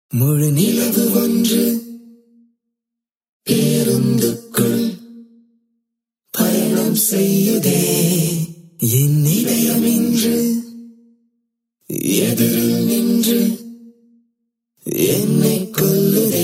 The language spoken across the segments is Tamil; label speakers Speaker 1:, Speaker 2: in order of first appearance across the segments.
Speaker 1: முழு நிலவு ஒன்று பேருந்துக்குள் பயணம் செய்யுதே என் இதயம் இன்று எதிரில் நின்று என்னை கொல்லுதே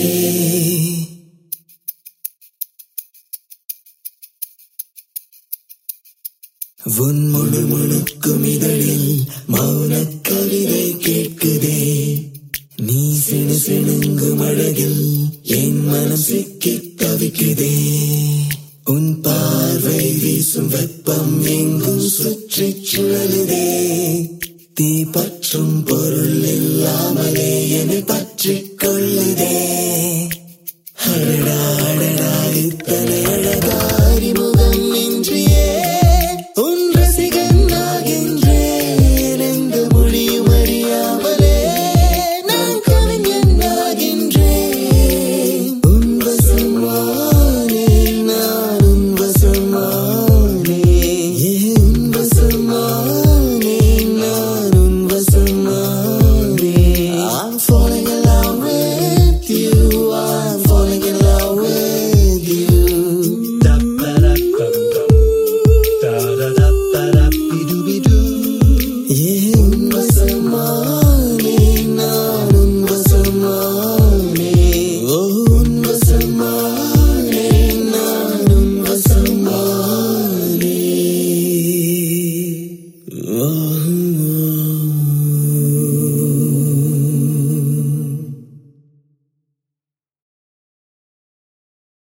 Speaker 1: உன் முழு முழுக்கும் இதழில் மௌனக் கவிதை கேட்குதே நீ சிணு சிணுங்கும் அழகில் என் மனம் சிக்கித் தவிக்குதே உன் பார்வை வீசும் வெப்பம் எங்கும் சுற்றிச் சுழலுதே தீ பற்றும் பொருள் இல்லாமலே என்னை பற்றிக் கொள்ளுதே